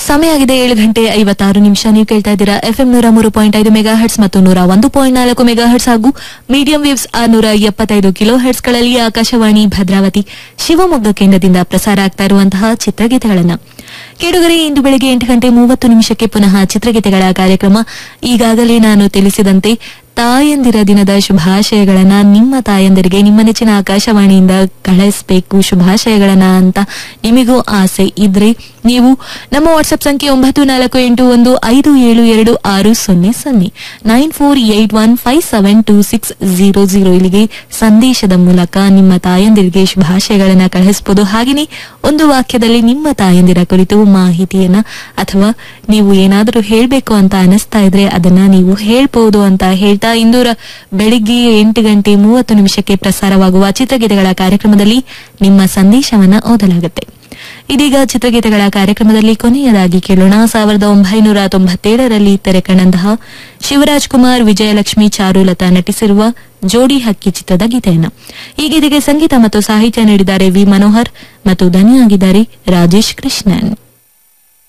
ಸಮಯ ಆಗಿದೆ ಏಳು ಗಂಟೆ ಐವತ್ತಾರು ನಿಮಿಷ ನೀವು ಕೇಳ್ತಾ ಇದ್ದೀರಾ ಎಫ್ಎಂ ನೂರ ಮೂರು ಪಾಯಿಂಟ್ ಐದು ಮೆಗಾ ಹರ್ಟ್ಸ್ ಮತ್ತು ನೂರ ಒಂದು ಪಾಯಿಂಟ್ ನಾಲ್ಕು ಮೆಗಾ ಹರ್ಟ್ಸ್ ಹಾಗೂ ಮೀಡಿಯಂ ವೇವ್ಸ್ ಆರ್ನೂರ ಎಪ್ಪತ್ತೈದು ಕಿಲೋ ಹರ್ಟ್ಸ್ಗಳಲ್ಲಿ ಆಕಾಶವಾಣಿ ಭದ್ರಾವತಿ ಶಿವಮೊಗ್ಗ ಕೇಂದ್ರದಿಂದ ಪ್ರಸಾರ ಆಗ್ತಾ ಇರುವಂತಹ ಚಿತ್ರಗೀತೆಗಳನ್ನ ಕೇಳುಗರೆ ಇಂದು ಬೆಳಗ್ಗೆ ಎಂಟು ಗಂಟೆ ಮೂವತ್ತು ನಿಮಿಷಕ್ಕೆ ಪುನಃ ಚಿತ್ರಗೀತೆಗಳ ಕಾರ್ಯಕ್ರಮ ಈಗಾಗಲೇ ನಾನು ತಿಳಿಸಿದಂತೆ ತಾಯಂದಿರ ದಿನದ ಶುಭಾಶಯಗಳನ್ನ ನಿಮ್ಮ ತಾಯಂದಿರಿಗೆ ನಿಮ್ಮ ನೆಚ್ಚಿನ ಆಕಾಶವಾಣಿಯಿಂದ ಕಳಿಸಬೇಕು ಶುಭಾಶಯಗಳನ್ನ ಅಂತ ನಿಮಗೂ ಆಸೆ ಇದ್ರೆ ನೀವು ನಮ್ಮ ವಾಟ್ಸ್ಆಪ್ ಸಂಖ್ಯೆ ಒಂಬತ್ತು ನಾಲ್ಕು ಎಂಟು ಒಂದು ಐದು ಏಳು ಎರಡು ಆರು ಸೊನ್ನೆ ಸೊನ್ನೆ nine four eight one five seven two six zero zero ಇಲ್ಲಿಗೆ ಸಂದೇಶದ ಮೂಲಕ ನಿಮ್ಮ ತಾಯಂದಿರಿಗೆ ಶುಭಾಶಯಗಳನ್ನ ಕಳಿಸಬಹುದು ಹಾಗೆಯೇ ಒಂದು ವಾಕ್ಯದಲ್ಲಿ ನಿಮ್ಮ ತಾಯಂದಿರ ಕುರಿತು ಮಾಹಿತಿಯನ್ನ ಅಥವಾ ನೀವು ಏನಾದರೂ ಹೇಳಬೇಕು ಅಂತ ಅನಿಸ್ತಾ ಇದ್ರೆ ಅದನ್ನ ನೀವು ಹೇಳ್ಬಹುದು ಅಂತ ಹೇಳ್ತಾ ಇಂದು ರ- ಬೆಳಿಗ್ಗೆ ಎಂಟು ಗಂಟೆ ಮೂವತ್ತು ನಿಮಿಷಕ್ಕೆ ಪ್ರಸಾರವಾಗುವ ಚಿತ್ರಗೀತೆಗಳ ಕಾರ್ಯಕ್ರಮದಲ್ಲಿ ನಿಮ್ಮ ಸಂದೇಶವನ್ನ ಓದಲಾಗುತ್ತೆ ಇದೀಗ ಚಿತ್ರಗೀತೆಗಳ ಕಾರ್ಯಕ್ರಮದಲ್ಲಿ ಕೊನೆಯದಾಗಿ ಕೇಳೋಣ ಸಾವಿರದ ಒಂಬೈನೂರ ತೊಂಬತ್ತೇಳರಲ್ಲಿ ತೆರೆ ಕಂಡಂತಹ ಶಿವರಾಜ್ ಕುಮಾರ್ ವಿಜಯಲಕ್ಷ್ಮಿ ಚಾರುಲತಾ ನಟಿಸಿರುವ ಜೋಡಿ ಹಕ್ಕಿ ಚಿತ್ರದ ಗೀತೆಯನ್ನ ಈ ಗೀತೆಗೆ ಸಂಗೀತ ಮತ್ತು ಸಾಹಿತ್ಯ ನೀಡಿದ್ದಾರೆ ವಿ ಮನೋಹರ್ ಮತ್ತು ದನಿಯಾಗಿದ್ದಾರೆ ರಾಜೇಶ್ ಕೃಷ್ಣನ್